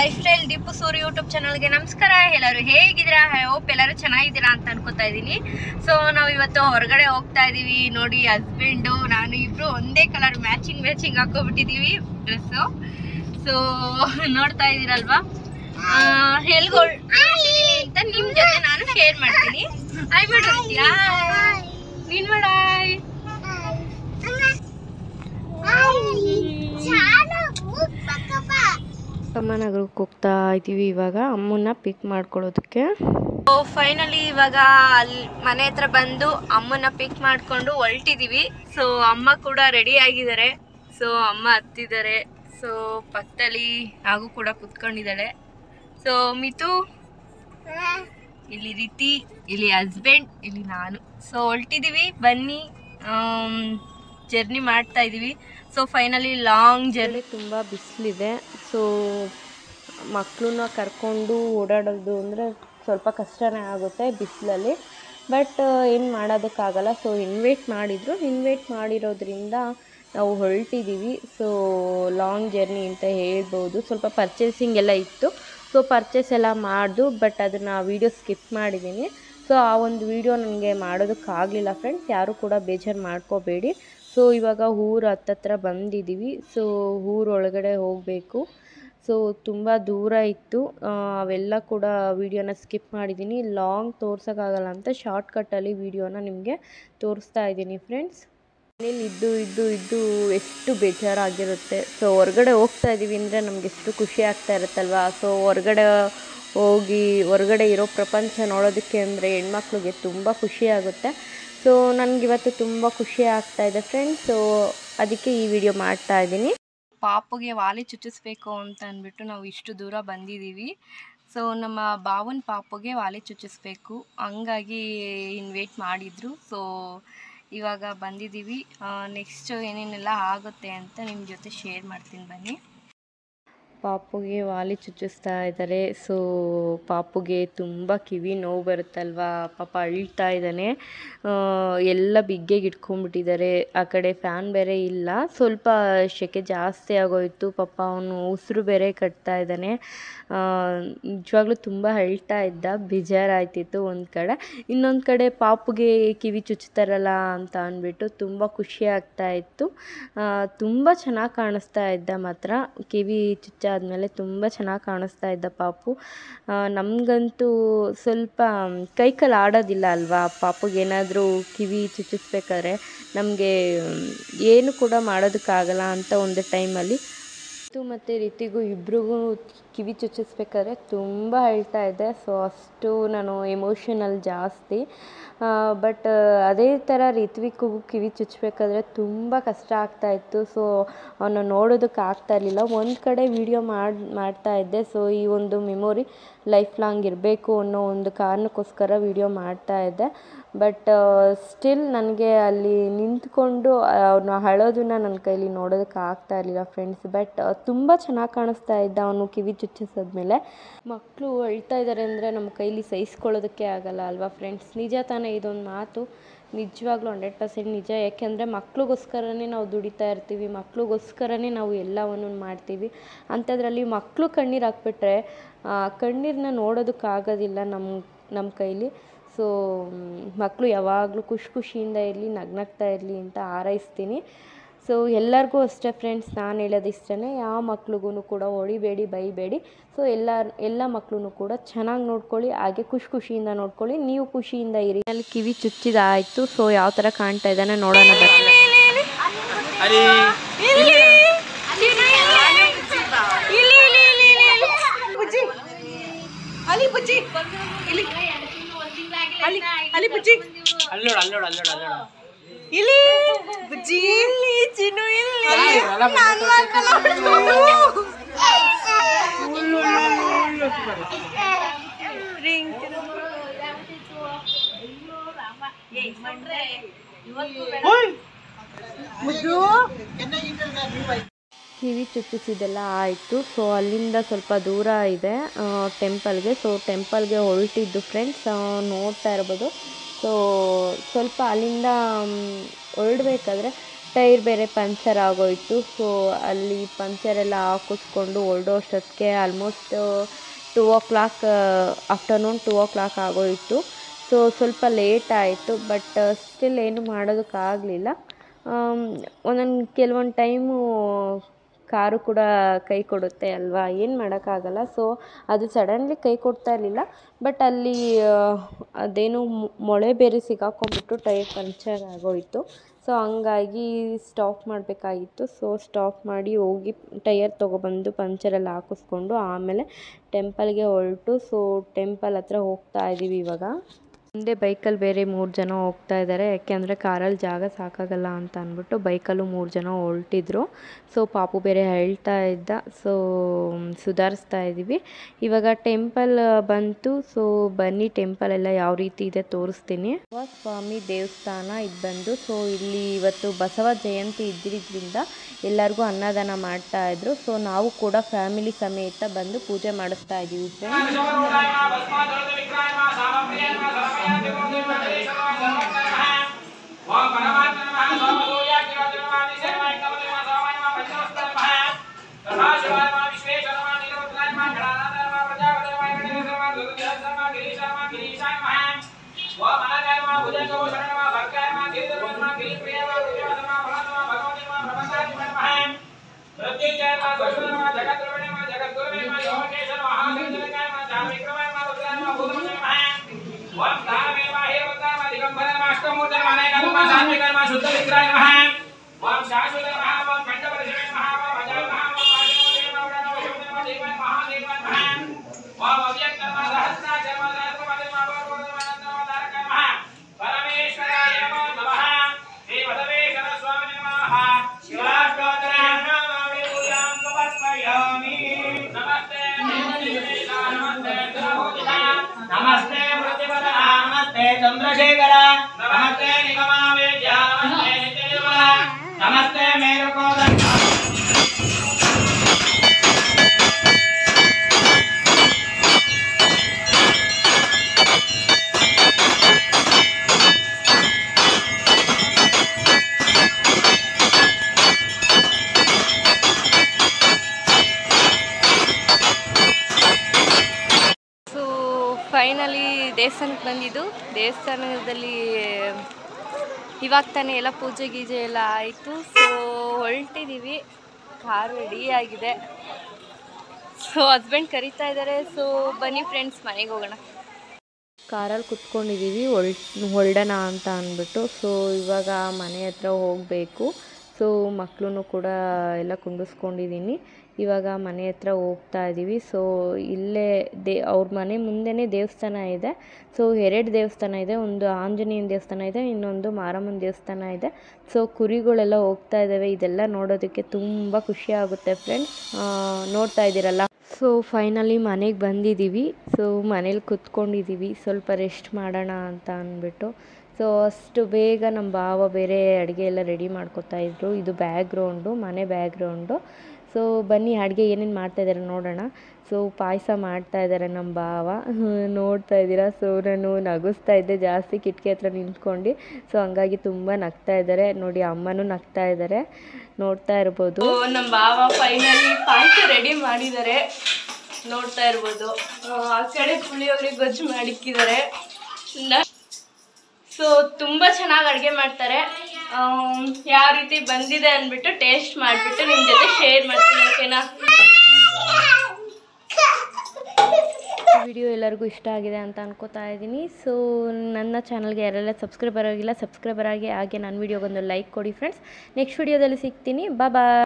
life lifestyle Deepu Suri YouTube ಚಾನಲ್ಗೆ ನಮಸ್ಕಾರ ಎಲ್ಲರೂ ಹೇಗಿದ್ದೀರಾ ಐ ಹೋಪ್ ಎಲ್ಲರೂ ಚೆನ್ನಾಗಿದ್ದೀರಾ ಅಂತ ಅನ್ಕೋತಾ ಇದ್ದೀನಿ ಸೊ ನಾವು ಇವತ್ತು ಹೊರಗಡೆ ಹೋಗ್ತಾ ಇದೀವಿ ನೋಡಿ ಹಸ್ಬೆಂಡು ನಾನು ಇಬ್ರು ಒಂದೇ ಕಲರ್ ಮ್ಯಾಚಿಂಗ್ ಮ್ಯಾಚಿಂಗ್ ಹಾಕೋಬಿಟ್ಟಿದೀವಿ ಡ್ರೆಸ್ಸು ಸೊ ನೋಡ್ತಾ ಇದ್ದೀರಲ್ವಾ ಎಲ್ಗೊ ಅಂತ ನಿಮ್ ಜೊತೆ ನಾನು ಶೇರ್ ಮಾಡ್ತೀನಿ ಆಯ್ ಮಾಡಿರ್ತೀಯಾ ನೀನ್ ಮಾಡಾಯ್ ನಗರಕ್ಕೆ ಹೋಗ್ತಾ ಇದ್ದೀವಿ ಇವಾಗ ಅಮ್ಮನ್ನ ಪಿಕ್ ಮಾಡ್ಕೊಳ್ಳೋದಕ್ಕೆ ಸೊ ಫೈನಲಿ ಇವಾಗ ಅಲ್ಲಿ ಮನೆ ಹತ್ರ ಬಂದು ಅಮ್ಮನ ಪಿಕ್ ಮಾಡ್ಕೊಂಡು ಹೊಲ್ಟಿದೀವಿ ಸೊ ಅಮ್ಮ ಕೂಡ ರೆಡಿ ಆಗಿದ್ದಾರೆ ಸೊ ಅಮ್ಮ ಹತ್ತಿದ್ದಾರೆ ಸೊ ಪಕ್ಕದಲ್ಲಿ ಹಾಗೂ ಕೂಡ ಕುತ್ಕೊಂಡಿದ್ದಾಳೆ ಸೊ ಮಿತು ಇಲ್ಲಿ ರೀತಿ ಇಲ್ಲಿ ಹಸ್ಬೆಂಡ್ ಇಲ್ಲಿ ನಾನು ಸೊ ಹೊಲ್ಟಿದೀವಿ ಬನ್ನಿ ಜರ್ನಿ ಮಾಡ್ತಾ ಇದೀವಿ so finally long journey journey ತುಂಬ ಬಿಸಿಲಿದೆ ಸೊ ಮಕ್ಕಳನ್ನ ಕರ್ಕೊಂಡು ಓಡಾಡೋದು ಅಂದರೆ ಸ್ವಲ್ಪ ಕಷ್ಟನೇ ಆಗುತ್ತೆ ಬಿಸಿಲಲ್ಲಿ ಬಟ್ ಏನು ಮಾಡೋದಕ್ಕಾಗಲ್ಲ ಸೊ ಇನ್ವೈಟ್ ಮಾಡಿದರು ಇನ್ವೈಟ್ ಮಾಡಿರೋದ್ರಿಂದ ನಾವು ಹೊರಟಿದ್ದೀವಿ ಸೊ ಲಾಂಗ್ ಜರ್ನಿ ಅಂತ ಹೇಳ್ಬೋದು ಸ್ವಲ್ಪ ಪರ್ಚೇಸಿಂಗ್ ಎಲ್ಲ ಇತ್ತು ಸೊ ಪರ್ಚೇಸ್ ಎಲ್ಲ ಮಾಡ್ದು ಬಟ್ ಅದನ್ನು ವೀಡಿಯೋ ಸ್ಕಿಪ್ ಮಾಡಿದ್ದೀನಿ ಸೊ ಆ ಒಂದು ವಿಡಿಯೋ ನನಗೆ ಮಾಡೋದಕ್ಕಾಗಲಿಲ್ಲ ಫ್ರೆಂಡ್ಸ್ ಯಾರೂ ಕೂಡ ಬೇಜಾರು ಮಾಡ್ಕೋಬೇಡಿ ಸೊ ಇವಾಗ ಊರು ಹತ್ತತ್ರ ಬಂದಿದ್ದೀವಿ ಸೊ ಊರು ಒಳಗಡೆ ಹೋಗಬೇಕು ಸೊ ತುಂಬ ದೂರ ಇತ್ತು ಆ, ಅವೆಲ್ಲ ಕೂಡ ವೀಡಿಯೋನ ಸ್ಕಿಪ್ ಮಾಡಿದ್ದೀನಿ ಲಾಂಗ್ ತೋರ್ಸೋಕ್ಕಾಗಲ್ಲ ಅಂತ ಶಾರ್ಟ್ಕಟ್ಟಲ್ಲಿ ವೀಡಿಯೋನ ನಿಮಗೆ ತೋರಿಸ್ತಾ ಇದ್ದೀನಿ ಫ್ರೆಂಡ್ಸ್ ಮನೇಲಿ ಇದ್ದು ಇದ್ದು ಇದ್ದು ಎಷ್ಟು ಬೇಜಾರಾಗಿರುತ್ತೆ ಸೊ ಹೊರಗಡೆ ಹೋಗ್ತಾ ಇದ್ದೀವಿ ಅಂದರೆ ನಮ್ಗೆ ಎಷ್ಟು ಖುಷಿ ಆಗ್ತಾ ಇರುತ್ತಲ್ವಾ ಸೊ ಹೊರಗಡೆ ಹೋಗಿ ಹೊರಗಡೆ ಇರೋ ಪ್ರಪಂಚ ನೋಡೋದಕ್ಕೆ ಅಂದರೆ ಹೆಣ್ಮಕ್ಳಿಗೆ ತುಂಬ ಖುಷಿ ಆಗುತ್ತೆ ಸೊ ನನಗಿವತ್ತು ತುಂಬ ಖುಷಿ ಆಗ್ತಾ ಇದೆ ಫ್ರೆಂಡ್ಸ್ ಸೊ ಅದಕ್ಕೆ ಈ ವಿಡಿಯೋ ಮಾಡ್ತಾ ಇದ್ದೀನಿ ಪಾಪುಗೆ ವಾಲೆ ಚುಚ್ಚಿಸ್ಬೇಕು ಅಂತ ಅಂದ್ಬಿಟ್ಟು ನಾವು ಇಷ್ಟು ದೂರ ಬಂದಿದ್ದೀವಿ ಸೊ ನಮ್ಮ ಬಾವನ ಪಾಪುಗೆ ವಾಲೆ ಚುಚ್ಚಿಸ್ಬೇಕು ಹಂಗಾಗಿ ಇನ್ವೈಟ್ ಮಾಡಿದ್ರು ಸೊ ಇವಾಗ ಬಂದಿದ್ದೀವಿ ನೆಕ್ಸ್ಟ್ ಏನೇನೆಲ್ಲ ಆಗುತ್ತೆ ಅಂತ ನಿಮ್ಮ ಜೊತೆ ಶೇರ್ ಮಾಡ್ತೀನಿ ಬನ್ನಿ ಪಾಪುಗೆ ವಾಲಿ ಚುಚ್ಚಿಸ್ತಾ ಇದ್ದಾರೆ ಸೊ ಪಾಪುಗೆ ತುಂಬ ಕಿವಿ ನೋವು ಬರುತ್ತಲ್ವಾ ಪಾಪ ಅಳ್ತಾ ಇದ್ದಾನೆ ಆ, ಎಲ್ಲ ಬಿಗ್ಗೆಗೆ ಇಟ್ಕೊಂಡ್ಬಿಟ್ಟಿದ್ದಾರೆ ಆ ಕಡೆ ಫ್ಯಾನ್ ಬೇರೆ ಇಲ್ಲ ಸ್ವಲ್ಪ ಸೆಕೆ ಜಾಸ್ತಿ ಆಗೋಯ್ತು ಪಾಪ ಅವನು ಉಸಿರು ಬೇರೆ ಕಟ್ತಾ ಇದ್ದಾನೆ ನಿಜವಾಗ್ಲೂ ತುಂಬ ಅಳ್ತಾ ಇದ್ದ ಬೇಜಾರಾಯ್ತಿತ್ತು ಒಂದು ಕಡೆ ಇನ್ನೊಂದು ಕಡೆ ಪಾಪುಗೆ ಕಿವಿ ಚುಚ್ತಾರಲ್ಲ ಅಂತ ಅಂದ್ಬಿಟ್ಟು ತುಂಬ ಖುಷಿ ಆಗ್ತಾ ಇತ್ತು ತುಂಬ ಚೆನ್ನಾಗಿ ಕಾಣಿಸ್ತಾ ಇದ್ದ ಮಾತ್ರ ಕಿವಿ ಚುಚ್ಚಾದ್ಮೇಲೆ ತುಂಬ ಚೆನ್ನಾಗಿ ಕಾಣಿಸ್ತಾ ಇದ್ದ ಪಾಪು ಆ, ನಮಗಂತೂ ಸ್ವಲ್ಪ ಕೈಕಾಲು ಆಡೋದಿಲ್ಲ ಅಲ್ವಾ ಪಾಪುಗೆ ಏನಾದರೂ ಕಿವಿ ಚುಚ್ಚಿಸ್ಬೇಕಾದ್ರೆ ನಮಗೆ ಏನು ಕೂಡ ಮಾಡೋದಕ್ಕಾಗಲ್ಲ ಅಂತ ಒಂದು ಟೈಮಲ್ಲಿ ರಿತು ಮತ್ತು ರಿತಿಗೂ ಇಬ್ರಿಗೂ ಕಿವಿ ಚುಚ್ಚಿಸ್ಬೇಕಾದ್ರೆ ತುಂಬ ಅಳ್ತಾ ಇದ್ದೆ ಸೊ ಅಷ್ಟು ನಾನು ಎಮೋಷನಲ್ ಜಾಸ್ತಿ ಬಟ್ ಅದೇ ಥರ ರಿತ್ವಿಕ್ಗೂ ಕಿವಿ ಚುಚ್ಚಬೇಕಾದ್ರೆ ತುಂಬ ಕಷ್ಟ ಆಗ್ತಾ ಇತ್ತು ಸೊ ಅವನ್ನ ನೋಡೋದಕ್ಕೆ ಆಗ್ತಾ ಇರಲಿಲ್ಲ ಒಂದು ಕಡೆ ವಿಡಿಯೋ ಮಾಡಿ ಮಾಡ್ತಾ ಇದ್ದೆ ಸೊ ಈ ಒಂದು ಮೆಮೊರಿ ಲೈಫ್ ಲಾಂಗ್ ಇರಬೇಕು ಅನ್ನೋ ಒಂದು ಕಾರಣಕ್ಕೋಸ್ಕರ ವಿಡಿಯೋ ಮಾಡ್ತಾ ಇದ್ದೆ ಬಟ್ ಸ್ಟಿಲ್ ನನಗೆ ಅಲ್ಲಿ ನಿಂತ್ಕೊಂಡು ಅವನು ಅಳೋದನ್ನ ನನ್ನ ಕೈಲಿ ನೋಡೋದಕ್ಕೆ ಆಗ್ತಾ ಇರಲಿಲ್ಲ ಫ್ರೆಂಡ್ಸ್ ಬಟ್ ತುಂಬ ಚೆನ್ನಾಗಿ ಕಾಣಿಸ್ತಾ ಇದ್ದ ಅವನು ಕಿವಿ ಚುಚ್ಚಿಸಿದ್ಮೇಲೆ ಮಕ್ಕಳು ಅಳ್ತಾ ಇದ್ದಾರೆ ಅಂದರೆ ನಮ್ಮ ಕೈಲಿ ಸಹಿಸ್ಕೊಳ್ಳೋದಕ್ಕೆ ಆಗಲ್ಲ ಅಲ್ವಾ ಫ್ರೆಂಡ್ಸ್ ನಿಜ ತಾನೇ ಇದೊಂದು ಮಾತು ನಿಜವಾಗ್ಲೂ ಹಂಡ್ರೆಡ್ ಪರ್ಸೆಂಟ್ ನಿಜ ಯಾಕೆಂದರೆ ಮಕ್ಳಿಗೋಸ್ಕರನೇ ನಾವು ದುಡಿತಾ ಇರ್ತೀವಿ ಮಕ್ಳಿಗೋಸ್ಕರನೇ ನಾವು ಎಲ್ಲವನ್ನು ಮಾಡ್ತೀವಿ ಅಂಥದ್ರಲ್ಲಿ ಮಕ್ಕಳು ಕಣ್ಣೀರು ಹಾಕ್ಬಿಟ್ರೆ ಆ ಕಣ್ಣೀರನ್ನ ನೋಡೋದಕ್ಕಾಗೋದಿಲ್ಲ ನಮ್ಮ ನಮ್ಮ ಕೈಲಿ ಸೊ ಮಕ್ಕಳು ಯಾವಾಗಲೂ ಖುಷಿ ಖುಷಿಯಿಂದ ಇರಲಿ ನಗ್ನಗ್ತಾ ಇರಲಿ ಅಂತ ಹಾರೈಸ್ತೀನಿ ಸೊ ಎಲ್ಲರಿಗೂ ಅಷ್ಟೇ ಫ್ರೆಂಡ್ಸ್ ನಾನು ಹೇಳೋದು ಇಷ್ಟೇ ಯಾವ ಮಕ್ಳಿಗೂ ಕೂಡ ಹೊಡಿಬೇಡಿ ಬೈಬೇಡಿ ಸೊ ಎಲ್ಲ ಎಲ್ಲ ಮಕ್ಕಳು ಕೂಡ ಚೆನ್ನಾಗಿ ನೋಡ್ಕೊಳ್ಳಿ ಹಾಗೆ ಖುಷಿ ಖುಷಿಯಿಂದ ನೋಡ್ಕೊಳ್ಳಿ ನೀವು ಖುಷಿಯಿಂದ ಇರಿ ಅಲ್ಲಿ ಕಿವಿ ಚುಚ್ಚಿದಾಯಿತು ಸೊ ಯಾವ ಥರ ಕಾಣ್ತಾ ಇದ್ದಾನೆ ನೋಡೋಣ ಬರ್ತೀನಿ ಅಲ್ಲೋಡು ಅಲ್ಲೋಡು ಅಲ್ಲೋಡು ಅಲ್ಲೋಡು ಕಿವಿ ಚುಚ್ಚಿಸಿದೆಲ್ಲ ಆಯಿತು ಸೊ ಅಲ್ಲಿಂದ ಸ್ವಲ್ಪ ದೂರ ಇದೆ ಟೆಂಪಲ್ಗೆ ಸೊ ಟೆಂಪಲ್ಗೆ ಹೊರಟಿದ್ದು ಫ್ರೆಂಡ್ಸ್ ನೋಡ್ತಾ ಇರ್ಬೋದು ಸೊ ಸ್ವಲ್ಪ ಅಲ್ಲಿಂದ ಹೊರಡ್ಬೇಕಾದ್ರೆ ಟೈರ್ ಬೇರೆ ಪಂಚರ್ ಆಗೋಯಿತು ಸೊ ಅಲ್ಲಿ ಪಂಚರ್ ಎಲ್ಲ ಹಾಕಿಸ್ಕೊಂಡು ಹೊರಡೋಷ್ಟೊತ್ತಿಗೆ almost two o'clock afternoon two o'clock ಆಗೋಯಿತು ಸೊ ಸ್ವಲ್ಪ ಲೇಟ್ ಆಯಿತು ಬಟ್ ಸ್ಟಿಲ್ ಏನು ಮಾಡೋದಕ್ಕಾಗಲಿಲ್ಲ ಒಂದೊಂದು ಕೆಲವೊಂದು ಟೈಮು ಕಾರು ಕೂಡ ಕೈ ಕೊಡುತ್ತೆ ಅಲ್ವಾ ಏನು ಮಾಡೋಕ್ಕಾಗಲ್ಲ ಸೊ ಅದು ಸಡನ್ಲಿ ಕೈ ಕೊಡ್ತಾ ಇರಲಿಲ್ಲ ಬಟ್ ಅಲ್ಲಿ ಆ, ಅದೇನು ಮೊ- ಮೊಳೆ ಬೇರೆ ಸಿಕ್ಕಾಕೊಂಡ್ಬಿಟ್ಟು ಟೈರ್ ಪಂಚರ್ ಆಗೋಯಿತು ಸೊ ಹಂಗಾಗಿ ಸ್ಟಾಪ್ ಮಾಡಬೇಕಾಗಿತ್ತು ಸೊ ಸ್ಟಾಪ್ ಮಾಡಿ ಹೋಗಿ ಟೈಯರ್ ತೊಗೊಬಂದು ಪಂಚರೆಲ್ಲ ಹಾಕಿಸ್ಕೊಂಡು ಆಮೇಲೆ ಟೆಂಪಲ್ಗೆ ಹೊರಟು ಸೊ ಟೆಂಪಲ್ ಹತ್ರ ಹೋಗ್ತಾ ಇದ್ದೀವಿ ಇವಾಗ ಮುಂದೆ ಬೈಕಲ್ಲಿ ಬೇರೆ ಮೂರು ಜನ ಹೋಗ್ತಾ ಇದ್ದಾರೆ ಯಾಕೆಂದರೆ ಕಾರಲ್ಲಿ ಜಾಗ ಸಾಕಾಗಲ್ಲ ಅಂತ ಅಂದ್ಬಿಟ್ಟು ಬೈಕಲ್ಲೂ ಮೂರು ಜನ ಹೊರಟಿದ್ರು ಸೊ ಪಾಪು ಬೇರೆ ಹೇಳ್ತಾ ಇದ್ದ ಸೊ ಸುಧಾರಿಸ್ತಾ ಇದ್ದೀವಿ ಇವಾಗ ಟೆಂಪಲ್ ಬಂತು ಸೊ ಬನ್ನಿ ಟೆಂಪಲ್ ಎಲ್ಲ ಯಾವ ರೀತಿ ಇದೆ ತೋರಿಸ್ತೀನಿ ಸ್ವಾಮಿ ದೇವಸ್ಥಾನ ಇದು ಬಂದು ಸೊ ಇಲ್ಲಿ ಇವತ್ತು ಬಸವ ಜಯಂತಿ ಇದ್ದಿದ್ದರಿಂದ ಎಲ್ಲರಿಗೂ ಅನ್ನದಾನ ಮಾಡ್ತಾ ಇದ್ರು ಸೊ ನಾವು ಕೂಡ ಫ್ಯಾಮಿಲಿ ಸಮೇತ ಬಂದು ಪೂಜೆ ಮಾಡಿಸ್ತಾ ಇದ್ದೀವಿ ಫ್ರೆಂಡ್ಸ್ ನಮಸ್ತೆ ಪ್ರತಿಪದ ನಮಸ್ತೆ ಚಂದ್ರಶೇಖರ ನಮಸ್ತೆ ನಿಗಮಾವೇದ್ಯ ನಮಸ್ತೆ ನಿತ್ಯನಿರ್ಮಲ ನಮಸ್ತೆ ಮೇರುಕೋದ ಸೊ ಫೈನಲಿ ದೇವಸ್ಥಾನಕ್ಕೆ ಬಂದಿದ್ದು ದೇವಸ್ಥಾನದಲ್ಲಿ ಇವಾಗ ತಾನೇ ಎಲ್ಲ ಪೂಜೆ ಗೀಜೆ ಎಲ್ಲ ಆಯಿತು ಸೊ ಹೊರಟಿದ್ದೀವಿ ಕಾರ್ ರೆಡಿ ಆಗಿದೆ ಸೊ ಹಸ್ಬೆಂಡ್ ಕರಿತಾ ಇದ್ದಾರೆ ಸೊ ಬನ್ನಿ ಫ್ರೆಂಡ್ಸ್ ಮನೆಗೆ ಹೋಗೋಣ ಕಾರಲ್ಲಿ ಕುತ್ಕೊಂಡಿದ್ದೀವಿ ಹೊಳ್ ಹೊರಡೋಣ ಅಂತ ಅಂದ್ಬಿಟ್ಟು ಸೊ ಇವಾಗ ಮನೆ ಹತ್ರ ಹೋಗಬೇಕು ಸೊ ಮಕ್ಕಳನ್ನು ಕೂಡ ಎಲ್ಲ ಕುಂಡಿಸ್ಕೊಂಡಿದ್ದೀನಿ ಇವಾಗ ಮನೆ ಹತ್ರ ಹೋಗ್ತಾ ಇದ್ದೀವಿ ಸೊ ಇಲ್ಲೇ ದೇ ಅವ್ರ ಮನೆ ಮುಂದೆನೇ ದೇವಸ್ಥಾನ ಇದೆ ಸೊ ಎರಡು ದೇವಸ್ಥಾನ ಇದೆ ಒಂದು ಆಂಜನೇಯನ ದೇವಸ್ಥಾನ ಇದೆ ಇನ್ನೊಂದು ಮಾರಮ್ಮನ ದೇವಸ್ಥಾನ ಇದೆ ಸೊ ಕುರಿಗಳೆಲ್ಲ ಹೋಗ್ತಾ ಇದ್ದಾವೆ ಇದೆಲ್ಲ ನೋಡೋದಕ್ಕೆ ತುಂಬ ಖುಷಿ ಆಗುತ್ತೆ ಫ್ರೆಂಡ್ಸ್ ನೋಡ್ತಾ ಇದ್ದೀರಲ್ಲ ಸೊ ಫೈನಲಿ ಮನೆಗೆ ಬಂದಿದ್ದೀವಿ ಸೊ ಮನೇಲಿ ಕುತ್ಕೊಂಡಿದ್ದೀವಿ ಸ್ವಲ್ಪ ರೆಸ್ಟ್ ಮಾಡೋಣ ಅಂತ ಅಂದ್ಬಿಟ್ಟು ಸೊ ಅಷ್ಟು ಬೇಗ ನಮ್ಮ ಭಾವ ಬೇರೆ ಅಡುಗೆ ಎಲ್ಲ ರೆಡಿ ಮಾಡ್ಕೊತಾ ಇದ್ರು ಇದು ಬ್ಯಾಕ್ಗ್ರೌಂಡು ಮನೆ ಬ್ಯಾಕ್ಗ್ರೌಂಡು ಸೊ ಬನ್ನಿ ಅಡುಗೆ ಏನೇನು ಮಾಡ್ತಾಯಿದ್ದಾರೆ ನೋಡೋಣ ಸೊ ಪಾಯಸ ಮಾಡ್ತಾ ಇದ್ದಾರೆ ನಮ್ಮ ಭಾವ ನೋಡ್ತಾ ಇದ್ದೀರಾ ಸೊ ನಾನು ನಗಿಸ್ತಾ ಇದ್ದೆ ಜಾಸ್ತಿ ಕಿಟಕಿ ಹತ್ರ ನಿಂತ್ಕೊಂಡು ಸೊ ಹಂಗಾಗಿ ತುಂಬ ನಗ್ತಾ ಇದ್ದಾರೆ ನೋಡಿ ಅಮ್ಮನೂ ನಗ್ತಾ ಇದ್ದಾರೆ ನೋಡ್ತಾ ಇರ್ಬೋದು ನಮ್ಮ ಬಾವ ಫೈನಲಿ ಪಾಯಸ ರೆಡಿ ಮಾಡಿದ್ದಾರೆ ನೋಡ್ತಾ ಇರ್ಬೋದು ಆ, ಆ ಕಡೆ ಪುಳಿಯೋಗರೆ ಗೊಜ್ಜು ಮಾಡಿಕ್ಕಿದ್ದಾರೆ ಸೊ ತುಂಬ ಚೆನ್ನಾಗಿ ಅಡುಗೆ ಮಾಡ್ತಾರೆ ಆಮ್, ಯಾವ ರೀತಿ ಬಂದಿದೆ ಅಂದ್ಬಿಟ್ಟು ಟೇಸ್ಟ್ ಮಾಡಿಬಿಟ್ಟು ನಿಮ್ಮ ಜೊತೆ ಶೇರ್ ಮಾಡ್ತೀನಿ ಓಕೆನಾ ವಿಡಿಯೋ ಎಲ್ಲರಿಗೂ ಇಷ್ಟ ಆಗಿದೆ ಅಂತ ಅನ್ಕೋತಾ ಇದ್ದೀನಿ ಸೊ ನನ್ನ ಚಾನಲ್ಗೆ ಯಾರೆಲ್ಲ ಸಬ್ಸ್ಕ್ರೈಬರ್ ಆಗಿಲ್ಲ ಸಬ್ಸ್ಕ್ರೈಬರ್ ಆಗಿ ಹಾಗೆ ನನ್ನ ವಿಡಿಯೋಗೊಂದು ಲೈಕ್ ಕೊಡಿ ಫ್ರೆಂಡ್ಸ್ ನೆಕ್ಸ್ಟ್ ವಿಡಿಯೋದಲ್ಲಿ ಸಿಗ್ತೀನಿ ಬಾ